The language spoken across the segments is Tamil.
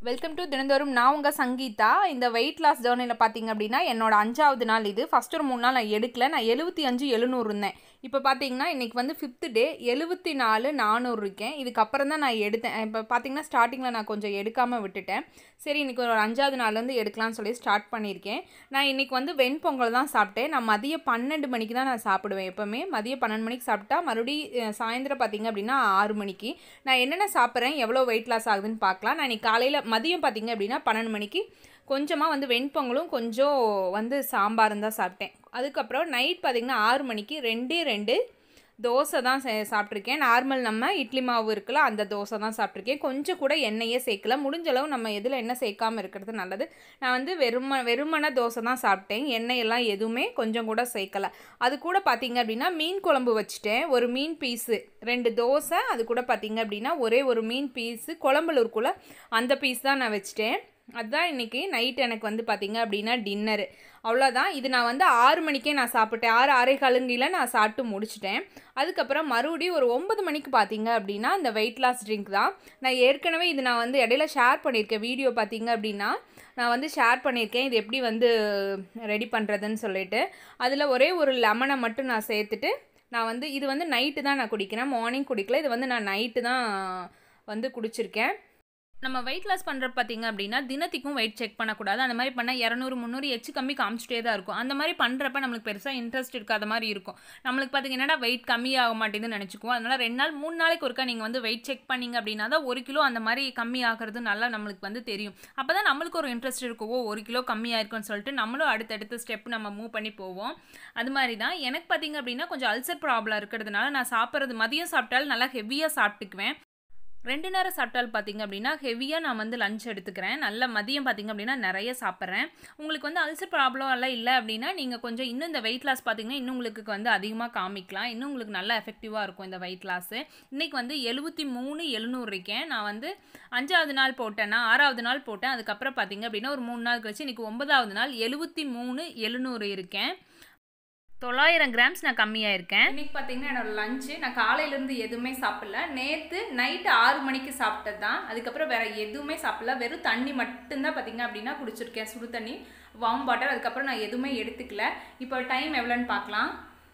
வெல்கம் டு தினந்தோறும் நான் உங்கள் சங்கீதா இந்த வெயிட் லாஸ் ஜேர்னியில் பார்த்தீங்க அப்படின்னா என்னோட அஞ்சாவது நாள் இது ஃபஸ்ட் ஒரு மூணு நாள் நான் எடுக்கல நான் எழுபத்தி அஞ்சு எழுநூறு இருந்தேன் இப்போ பார்த்தீங்கன்னா இன்றைக்கி வந்து ஃபிஃப்த்து டே எழுபத்தி நாலு நானூறு இருக்கேன் இதுக்கப்புறம் தான் நான் எடுத்தேன் இப்போ பார்த்தீங்கன்னா ஸ்டார்டிங்கில் நான் கொஞ்சம் எடுக்காமல் விட்டுட்டேன் சரி இன்றைக்கி ஒரு அஞ்சாவது நாள்லேருந்து எடுக்கலாம்னு சொல்லி ஸ்டார்ட் பண்ணியிருக்கேன் நான் இன்றைக்கி வந்து வெண்பொங்கல் தான் சாப்பிட்டேன் நான் மதியம் பன்னெண்டு மணிக்கு தான் நான் சாப்பிடுவேன் எப்போவுமே மதியம் பன்னெண்டு மணிக்கு சாப்பிட்டா மறுபடியும் சாயந்தரம் பார்த்தீங்க அப்படின்னா ஆறு மணிக்கு நான் என்னென்ன சாப்பிட்றேன் எவ்வளோ வெயிட் லாஸ் ஆகுதுன்னு பார்க்கலாம் நான் இன்றைக்கி காலையில் மதியம் பார்த்தீங்க அப்படின்னா பன்னெண்டு மணிக்கு கொஞ்சமாக வந்து வெண்பொங்கலும் கொஞ்சம் வந்து சாம்பாரும் தான் சாப்பிட்டேன் அதுக்கப்புறம் நைட் பார்த்திங்கன்னா ஆறு மணிக்கு ரெண்டே ரெண்டு தோசை தான் சே சாப்பிட்ருக்கேன் நார்மல் நம்ம இட்லி மாவு இருக்குல்ல அந்த தோசை தான் சாப்பிட்ருக்கேன் கொஞ்சம் கூட எண்ணெயே சேர்க்கல முடிஞ்ச அளவு நம்ம எதில் எண்ணெய் சேர்க்காமல் இருக்கிறது நல்லது நான் வந்து வெறும வெறுமன தோசை தான் சாப்பிட்டேன் எண்ணெயெல்லாம் எதுவுமே கொஞ்சம் கூட சேர்க்கலை அது கூட பார்த்தீங்க அப்படின்னா மீன் குழம்பு வச்சுட்டேன் ஒரு மீன் பீஸு ரெண்டு தோசை அது கூட பார்த்தீங்க அப்படின்னா ஒரே ஒரு மீன் பீஸு குழம்புல இருக்குள்ள அந்த பீஸ் தான் நான் வச்சுட்டேன் அதுதான் இன்றைக்கி நைட் எனக்கு வந்து பார்த்திங்க அப்படின்னா டின்னரு அவ்வளோதான் இது நான் வந்து ஆறு மணிக்கே நான் சாப்பிட்டேன் ஆறு ஆறே காலுங்கில் நான் சாப்பிட்டு முடிச்சிட்டேன் அதுக்கப்புறம் மறுபடியும் ஒரு ஒன்பது மணிக்கு பார்த்தீங்க அப்படின்னா இந்த வெயிட் லாஸ் ட்ரிங்க் தான் நான் ஏற்கனவே இது நான் வந்து இடையில ஷேர் பண்ணியிருக்கேன் வீடியோ பார்த்தீங்க அப்படின்னா நான் வந்து ஷேர் பண்ணியிருக்கேன் இது எப்படி வந்து ரெடி பண்ணுறதுன்னு சொல்லிட்டு அதில் ஒரே ஒரு லெமனை மட்டும் நான் சேர்த்துட்டு நான் வந்து இது வந்து நைட்டு தான் நான் குடிக்கிறேன் மார்னிங் குடிக்கல இது வந்து நான் நைட்டு தான் வந்து குடிச்சிருக்கேன் நம்ம வெயிட் லாஸ் பண்ணுறது பார்த்தீங்க அப்படின்னா தினத்துக்கும் வெயிட் செக் பண்ணக்கூடாது அந்த மாதிரி பண்ணால் இரநூறு முந்நூறு எச்சு கம்மி காமிச்சிட்டே தான் இருக்கும் அந்த மாதிரி பண்ணுறப்ப நம்மளுக்கு பெருசாக இன்ட்ரெஸ்ட் இருக்காத மாதிரி இருக்கும் நம்மளுக்கு பார்த்தீங்கன்னா வெயிட் கம்மி ஆக மாட்டேங்குதுன்னு நினச்சிக்குவோம் அதனால் ரெண்டு நாள் மூணு நாளைக்கு ஒருக்கா நீங்கள் வந்து வெயிட் செக் பண்ணிங்க அப்படின்னா தான் ஒரு கிலோ அந்த மாதிரி கம்மி ஆகிறது நல்லா நம்மளுக்கு வந்து தெரியும் அப்போ தான் நம்மளுக்கு ஒரு இன்ட்ரெஸ்ட் இருக்கும் ஓ ஒரு கிலோ கம்மியாக இருக்கும்னு சொல்லிட்டு நம்மளும் அடுத்தடுத்த ஸ்டெப் நம்ம மூவ் பண்ணி போவோம் அது மாதிரி தான் எனக்கு பார்த்தீங்க அப்படின்னா கொஞ்சம் அல்சர் ப்ராப்ளம் இருக்கிறதுனால நான் சாப்பிட்றது மதியம் சாப்பிட்டாலும் நல்லா ஹெவியாக சாப்பிட்டுக்குவேன் ரெண்டு நேரம் சாப்பிட்டால் பார்த்தீங்க அப்படின்னா ஹெவியாக நான் வந்து லஞ்ச் எடுத்துக்கிறேன் நல்ல மதியம் பார்த்தீங்க அப்படின்னா நிறைய சாப்பிட்றேன் உங்களுக்கு வந்து அல்சர் ப்ராப்ளம் எல்லாம் இல்லை அப்படின்னா நீங்கள் கொஞ்சம் இன்னும் இந்த வெயிட் லாஸ் பார்த்தீங்கன்னா இன்னும் உங்களுக்கு வந்து அதிகமாக காமிக்கலாம் இன்னும் உங்களுக்கு நல்லா எஃபெக்டிவாக இருக்கும் இந்த வெயிட் லாஸு இன்றைக்கி வந்து எழுபத்தி மூணு எழுநூறு இருக்கேன் நான் வந்து அஞ்சாவது நாள் போட்டேன்னா ஆறாவது நாள் போட்டேன் அதுக்கப்புறம் பார்த்தீங்க அப்படின்னா ஒரு மூணு நாள் கழிச்சு இன்றைக்கி ஒன்பதாவது நாள் எழுபத்தி மூணு எழுநூறு இருக்கேன் தொள்ளாயிரம் கிராம்ஸ் நான் கம்மியாக இருக்கேன் இன்றைக்கி பார்த்தீங்கன்னா என்னோடய லஞ்சு நான் காலையிலேருந்து எதுவுமே சாப்பிடல நேற்று நைட்டு ஆறு மணிக்கு சாப்பிட்டது தான் அதுக்கப்புறம் வேறு எதுவுமே சாப்பிடல வெறும் தண்ணி மட்டும்தான் பார்த்தீங்க அப்படின்னா குடிச்சிருக்கேன் சுடு தண்ணி வார்ம் வாட்டர் அதுக்கப்புறம் நான் எதுவுமே எடுத்துக்கல இப்போ டைம் எவ்வளோன்னு பார்க்கலாம்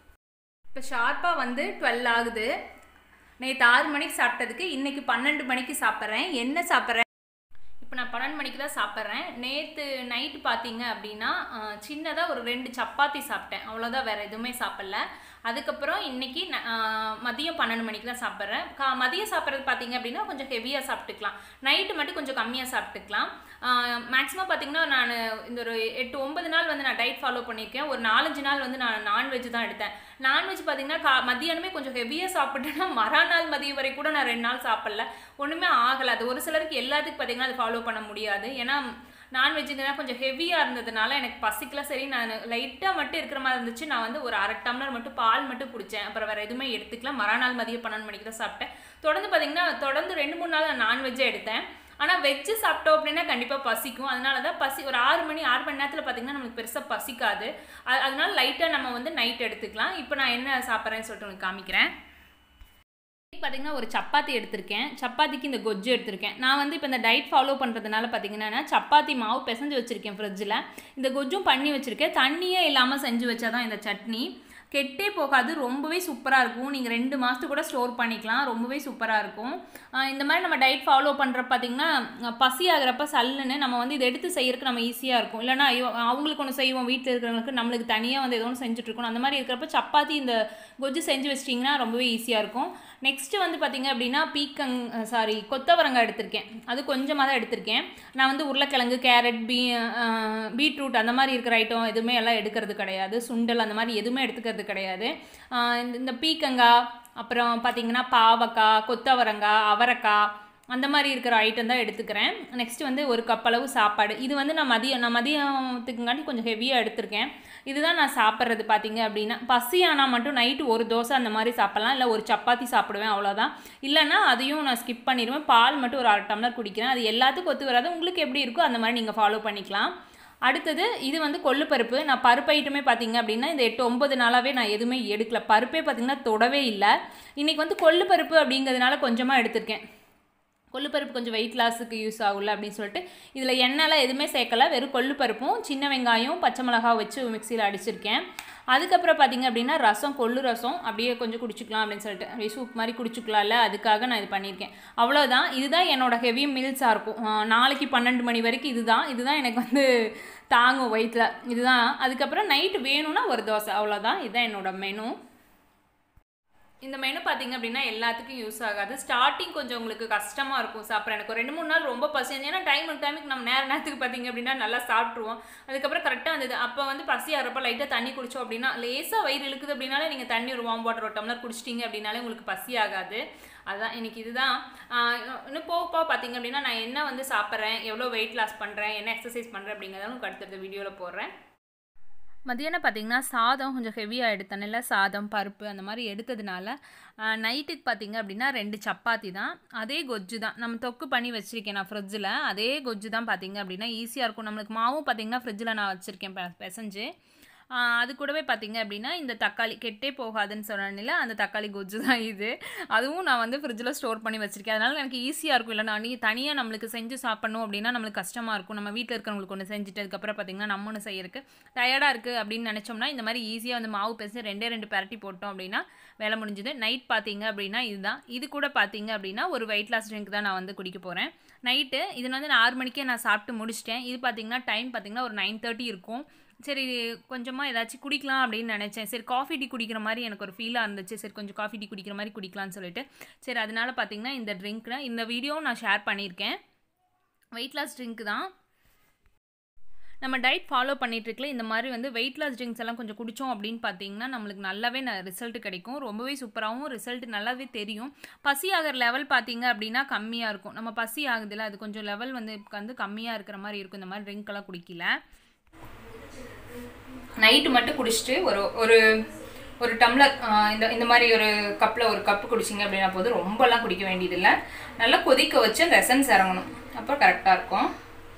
இப்போ ஷார்ப்பாக வந்து டுவெல் ஆகுது நேற்று ஆறு மணிக்கு சாப்பிட்டதுக்கு இன்றைக்கி பன்னெண்டு மணிக்கு சாப்பிட்றேன் என்ன சாப்பிட்றேன் இப்போ நான் பன்னெண்டு மணிக்கு தான் சாப்பிட்றேன் நேற்று நைட்டு பார்த்தீங்க அப்படின்னா சின்னதாக ஒரு ரெண்டு சப்பாத்தி சாப்பிட்டேன் அவ்வளோதான் வேறு எதுவுமே சாப்பிடல அதுக்கப்புறம் இன்றைக்கி மதியம் பன்னெண்டு மணிக்கு தான் சாப்பிட்றேன் கா மதியம் சாப்பிட்றது பார்த்தீங்க அப்படின்னா கொஞ்சம் ஹெவியாக சாப்பிட்டுக்கலாம் நைட்டு மட்டும் கொஞ்சம் கம்மியாக சாப்பிட்டுக்கலாம் மேக்ஸிமம் பார்த்தீங்கன்னா நான் இந்த ஒரு எட்டு ஒன்பது நாள் வந்து நான் டயட் ஃபாலோ பண்ணியிருக்கேன் ஒரு நாலஞ்சு நாள் வந்து நான் நான்வெஜ் தான் எடுத்தேன் நான்வெஜ் பார்த்தீங்கன்னா கா மதியானமே கொஞ்சம் ஹெவியாக சாப்பிட்டேன்னா மறுநாள் மதியம் வரை கூட நான் ரெண்டு நாள் சாப்பிடல ஒன்றுமே ஆகலை அது ஒரு சிலருக்கு எல்லாத்துக்கும் பார்த்தீங்கன்னா அது ஃபாலோ பண்ண முடியாது ஏன்னா நான்வெஜ்ஜுங்கன்னா கொஞ்சம் ஹெவியாக இருந்ததுனால எனக்கு பசிக்கல சரி நான் லைட்டாக மட்டும் இருக்கிற மாதிரி இருந்துச்சு நான் வந்து ஒரு அரை டம்ளர் மட்டும் பால் மட்டும் குடித்தேன் அப்புறம் வேறு எதுவுமே எடுத்துக்கலாம் மறுநாள் மதியம் பன்னெண்டு மணிக்கு தான் சாப்பிட்டேன் தொடர்ந்து பார்த்தீங்கன்னா தொடர்ந்து ரெண்டு மூணு நாள் நான்வெஜ்ஜே எடுத்தேன் ஆனால் வெஜ்ஜு சாப்பிட்டோம் அப்படின்னா கண்டிப்பாக பசிக்கும் அதனால தான் பசி ஒரு ஆறு மணி ஆறு மணி நேரத்தில் பார்த்தீங்கன்னா நம்மளுக்கு பெருசாக பசிக்காது அதனால லைட்டாக நம்ம வந்து நைட் எடுத்துக்கலாம் இப்போ நான் என்ன சாப்பிட்றேன்னு சொல்லிட்டு உங்களுக்கு காமிக்கிறேன் பார்த்தீங்கன்னா ஒரு சப்பாத்தி எடுத்திருக்கேன் சப்பாத்திக்கு இந்த கொஜ்ஜு எடுத்திருக்கேன் நான் வந்து இப்போ இந்த டயட் ஃபாலோ பண்ணுறதுனால பார்த்தீங்கன்னா சப்பாத்தி மாவு பிசைஞ்சு வச்சுருக்கேன் ஃப்ரிட்ஜில் இந்த கொஜ்ஜும் பண்ணி வச்சுருக்கேன் தண்ணியே இல்லாமல் செஞ்சு வச்சாதான் இந்த சட்னி கெட்டே போகாது ரொம்பவே சூப்பராக இருக்கும் நீங்கள் ரெண்டு மாதத்துக்கு கூட ஸ்டோர் பண்ணிக்கலாம் ரொம்பவே சூப்பராக இருக்கும் இந்த மாதிரி நம்ம டயட் ஃபாலோ பண்ணுற பார்த்திங்கன்னா பசி ஆகிறப்ப சல்லுன்னு நம்ம வந்து இதை எடுத்து செய்யறதுக்கு நம்ம ஈஸியாக இருக்கும் இல்லைனா அவங்களுக்கு ஒன்று செய்வோம் வீட்டில் இருக்கிறவங்களுக்கு நம்மளுக்கு தனியாக வந்து ஏதோ ஒன்று செஞ்சுட்ருக்கணும் அந்த மாதிரி இருக்கிறப்ப சப்பாத்தி இந்த கொஜ்ஜு செஞ்சு வச்சிட்டிங்கன்னா ரொம்பவே ஈஸியாக இருக்கும் நெக்ஸ்ட்டு வந்து பார்த்திங்க அப்படின்னா பீக்கங் சாரி கொத்தவரங்காய் எடுத்திருக்கேன் அது கொஞ்சமாக தான் எடுத்திருக்கேன் நான் வந்து உருளைக்கிழங்கு கேரட் பீ பீட்ரூட் அந்த மாதிரி இருக்கிற ஐட்டம் எதுவுமே எல்லாம் எடுக்கிறது கிடையாது சுண்டல் அந்த மாதிரி எதுவுமே எடுத்துக்கிறது கிடையாது இந்த பீக்கங்காய் அப்புறம் பார்த்திங்கன்னா பாவக்காய் கொத்தவரங்காய் அவரைக்காய் அந்த மாதிரி இருக்கிற ஐட்டம் தான் எடுத்துக்கிறேன் நெக்ஸ்ட் வந்து ஒரு கப் அளவு சாப்பாடு இது வந்து நான் மதியம் நான் மதியத்துக்குங்காட்டி கொஞ்சம் ஹெவியாக எடுத்திருக்கேன் இதுதான் நான் சாப்பிட்றது பார்த்தீங்க அப்படின்னா பசி ஆனால் மட்டும் நைட்டு ஒரு தோசை அந்த மாதிரி சாப்பிட்லாம் இல்லை ஒரு சப்பாத்தி சாப்பிடுவேன் அவ்வளோதான் இல்லைனா அதையும் நான் ஸ்கிப் பண்ணிடுவேன் பால் மட்டும் ஒரு அரை டம்ளர் குடிக்கிறேன் அது எல்லாத்துக்கும் ஒத்து வராது உங்களுக்கு எப்படி இருக்கோ அந்த மாதிரி நீங்கள் ஃபாலோ பண்ணிக்கலாம் அடுத்தது இது வந்து கொள்ளுப்பருப்பு நான் பருப்பு ஐட்டமே பார்த்தீங்க அப்படின்னா இந்த எட்டு ஒம்பது நாளாகவே நான் எதுவுமே எடுக்கல பருப்பே பார்த்தீங்கன்னா தொடவே இல்லை இன்றைக்கி வந்து கொள்ளுப்பருப்பு அப்படிங்கிறதுனால கொஞ்சமாக எடுத்திருக்கேன் கொள்ளுப்பருப்பு கொஞ்சம் வெயிட் லாஸுக்கு யூஸ் ஆகும்ல அப்படின்னு சொல்லிட்டு இதில் எண்ணெய்லாம் எதுவுமே சேர்க்கல வெறும் கொள்ளுப்பருப்பும் சின்ன வெங்காயம் பச்சை மிளகா வச்சு மிக்சியில் அடிச்சிருக்கேன் அதுக்கப்புறம் பார்த்தீங்க அப்படின்னா ரசம் கொள்ளு ரசம் அப்படியே கொஞ்சம் குடிச்சிக்கலாம் அப்படின்னு சொல்லிட்டு அப்படியே சூப் மாதிரி குடிச்சிக்கலாம்ல அதுக்காக நான் இது பண்ணியிருக்கேன் அவ்வளோதான் இதுதான் என்னோட ஹெவி மீல்ஸாக இருக்கும் ஆஹ் நாளைக்கு பன்னெண்டு மணி வரைக்கும் இதுதான் இதுதான் எனக்கு வந்து தாங்கும் வயிற்றில் இதுதான் அதுக்கப்புறம் நைட்டு வேணும்னா ஒரு தோசை அவ்வளோதான் இதுதான் என்னோட மெனு இந்த மெனு பார்த்தீங்க அப்படின்னா எல்லாத்துக்கும் யூஸ் ஆகாது ஸ்டார்டிங் கொஞ்சம் உங்களுக்கு கஷ்டமாக இருக்கும் சாப்பிட்ற எனக்கு ஒரு ரெண்டு மூணு நாள் ரொம்ப பசி ஏன்னா டைம் டைமுக்கு நம்ம நேர நேரத்துக்கு பார்த்தீங்க அப்படின்னா நல்லா சாப்பிட்ருவோம் அதுக்கப்புறம் கரெக்டாக இருந்தது அப்போ வந்து பசி ஆகிறப்ப லைட்டாக தண்ணி குடிச்சோம் அப்படின்னா லேசாக வயிறு இழுக்குது அப்படின்னாலே நீங்கள் தண்ணி ஒரு வார்ம் வாட்டர் ஒரு டம்ளர் குடிச்சிட்டிங்க அப்படின்னாலே உங்களுக்கு பசி ஆகாது அதுதான் இன்னைக்கு இதுதான் ஆஹ் இன்னும் போக போக பார்த்தீங்க அப்படின்னா நான் என்ன வந்து சாப்பிட்றேன் எவ்வளோ வெயிட் லாஸ் பண்ணுறேன் என்ன எக்ஸசைஸ் பண்ணுறேன் அப்படிங்கிறத உங்களுக்கு அடுத்தடுத்த வீடியோவில் போடுறேன் மதியானம் பார்த்தீங்கன்னா சாதம் கொஞ்சம் ஹெவியாக எடுத்தனால சாதம் பருப்பு அந்த மாதிரி எடுத்ததுனால நைட்டுக்கு பார்த்தீங்க அப்படின்னா ரெண்டு சப்பாத்தி தான் அதே கொஜ்ஜு தான் நம்ம தொக்கு பண்ணி வச்சுருக்கேன் நான் ஃப்ரிட்ஜில் அதே கொஜ்ஜு தான் பார்த்தீங்க அப்படின்னா ஈஸியாக இருக்கும் நம்மளுக்கு மாவும் பார்த்தீங்கன்னா ஃப்ரிட்ஜில் நான் வச்சுருக்கேன் பெ பிசைஞ்சு ஆஹ் அது கூடவே பார்த்தீங்க அப்படின்னா இந்த தக்காளி கெட்டே போகாதுன்னு சொன்னேன்ல அந்த தக்காளி கொஜ்ஜு தான் இது அதுவும் நான் வந்து ஃப்ரிட்ஜில் ஸ்டோர் பண்ணி வச்சிருக்கேன் அதனால எனக்கு ஈஸியாக இருக்கும் இல்லை நான் நீ தனியாக நம்மளுக்கு செஞ்சு சாப்பிடணும் அப்படின்னா நம்மளுக்கு கஷ்டமாக இருக்கும் நம்ம வீட்டில் இருக்கிறவங்களுக்கு ஒன்று செஞ்சுட்டு அதுக்கப்புறம் பார்த்தீங்கன்னா நம்ம ஒன்று செய்யறதுக்கு டயர்டாக இருக்குது அப்படின்னு நினச்சோம்னா இந்த மாதிரி ஈஸியாக வந்து மாவு பேசி ரெண்டே ரெண்டு பரட்டி போட்டோம் அப்படின்னா வேலை முடிஞ்சுது நைட் பார்த்தீங்க அப்படின்னா இதுதான் இது கூட பார்த்தீங்க அப்படின்னா ஒரு வெயிட் லாஸ் ட்ரிங்க் தான் நான் வந்து குடிக்க போகிறேன் நைட்டு இது வந்து நான் ஆறு மணிக்கே நான் சாப்பிட்டு முடிச்சிட்டேன் இது பார்த்தீங்கன்னா டைம் பார்த்தீங்கன்னா ஒரு நைன் தேர்ட்டி இருக்கும் சரி கொஞ்சமாக ஏதாச்சும் குடிக்கலாம் அப்படின்னு நினச்சேன் சரி காஃபி டீ குடிக்கிற மாதிரி எனக்கு ஒரு ஃபீலாக இருந்துச்சு சரி கொஞ்சம் காஃபி டீ குடிக்கிற மாதிரி குடிக்கலாம்னு சொல்லிட்டு சரி அதனால பார்த்தீங்கன்னா இந்த ட்ரிங்க் இந்த வீடியோவும் நான் ஷேர் பண்ணியிருக்கேன் வெயிட் லாஸ் ட்ரிங்க் தான் நம்ம டயட் ஃபாலோ பண்ணிட்டு இருக்கல இந்த மாதிரி வந்து வெயிட் லாஸ் ட்ரிங்க்ஸ் எல்லாம் கொஞ்சம் குடித்தோம் அப்படின்னு பார்த்தீங்கன்னா நம்மளுக்கு நல்லாவே ரிசல்ட் கிடைக்கும் ரொம்பவே சூப்பராகவும் ரிசல்ட் நல்லாவே தெரியும் பசி ஆகிற லெவல் பார்த்தீங்க அப்படின்னா கம்மியாக இருக்கும் நம்ம பசி ஆகுதுல அது கொஞ்சம் லெவல் வந்து வந்து கம்மியாக இருக்கிற மாதிரி இருக்கும் இந்த மாதிரி ட்ரிங்க் எல்லாம் குடிக்கல நைட்டு மட்டும் குடிச்சிட்டு ஒரு ஒரு ஒரு டம்ளர் ஆஹ், இந்த இந்த மாதிரி ஒரு கப்பில் ஒரு கப்பு குடிச்சிங்க அப்படின்னா போதும் ரொம்பலாம் குடிக்க வேண்டியதில்லை நல்லா கொதிக்க வச்சு அந்த எசன்ஸ் இறங்கணும் அப்போ கரெக்டாக இருக்கும்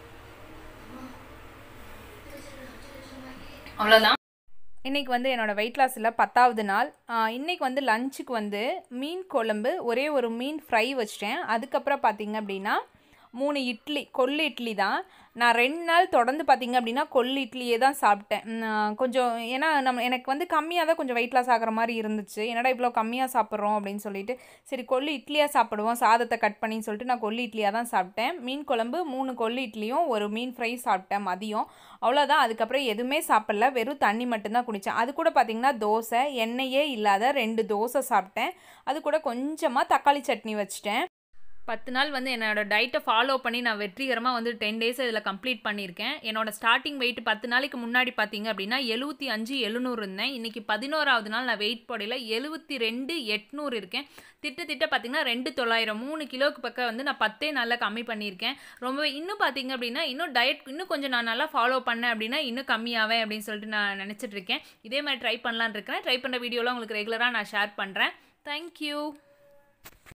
அவ்வளோதான் இன்றைக்கி வந்து என்னோடய வெயிட் லாஸில் பத்தாவது நாள் ஆஹ், இன்னைக்கு வந்து லஞ்சுக்கு வந்து மீன் குழம்பு ஒரே ஒரு மீன் ஃப்ரை வச்சிட்டேன் அதுக்கப்புறம் பார்த்தீங்க அப்படின்னா மூணு இட்லி கொள்ளு இட்லி தான் நான் ரெண்டு நாள் தொடர்ந்து பார்த்தீங்க அப்படின்னா கொள்ளு இட்லியே தான் சாப்பிட்டேன் உம், ஆஹ், கொஞ்சம் ஏன்னா நம்ம எனக்கு வந்து கம்மியாக தான் கொஞ்சம் வெயிட் லாஸ் ஆகிற மாதிரி இருந்துச்சு என்னடா இவ்வளோ கம்மியாக சாப்பிட்றோம் அப்படின்னு சொல்லிட்டு சரி கொள்ளு இட்லியாக சாப்பிடுவோம் சாதத்தை கட் பண்ணின்னு சொல்லிட்டு நான் கொள்ளு இட்லியாக தான் சாப்பிட்டேன் மீன் குழம்பு மூணு கொள்ளு இட்லியும் ஒரு மீன் ஃப்ரை சாப்பிட்டேன் மதியம் அவ்வளோதான் அதுக்கப்புறம் எதுவுமே சாப்பிடல வெறும் தண்ணி மட்டும்தான் குடித்தேன் அது கூட பார்த்தீங்கன்னா தோசை எண்ணெயே இல்லாத ரெண்டு தோசை சாப்பிட்டேன் அது கூட கொஞ்சமாக தக்காளி சட்னி வச்சிட்டேன் பத்து நாள் வந்து என்னோட டயட்டை ஃபாலோ பண்ணி நான் வெற்றிகரமாக வந்து டென் டேஸ் இதில் கம்ப்ளீட் பண்ணியிருக்கேன் என்னோட ஸ்டார்டிங் வெயிட் பத்து நாளைக்கு முன்னாடி பார்த்தீங்க அப்படின்னா எழுபத்தி அஞ்சு எழுநூறு இருந்தேன் இன்றைக்கி பதினோராவது நாள் நான் வெயிட் போடையில் எழுபத்தி ரெண்டு எட்நூறு இருக்கேன் திட்ட திட்ட பார்த்தீங்கன்னா ரெண்டு தொள்ளாயிரம் மூணு கிலோவுக்கு பக்கம் வந்து நான் பத்தே நாளில் கம்மி பண்ணியிருக்கேன் ரொம்பவே இன்னும் பார்த்தீங்க அப்படின்னா இன்னும் டயட் இன்னும் கொஞ்சம் நான் நல்லா ஃபாலோ பண்ணேன் அப்படின்னா இன்னும் கம்மியாவேன் அப்படின்னு சொல்லிட்டு நான் நினச்சிட்டு இருக்கேன் இதே மாதிரி ட்ரை பண்ணலான்னு இருக்கிறேன் ட்ரை பண்ணுற வீடியோலாம் உங்களுக்கு ரெகுலராக நான் ஷேர் பண்ணுறேன் தேங்க்யூ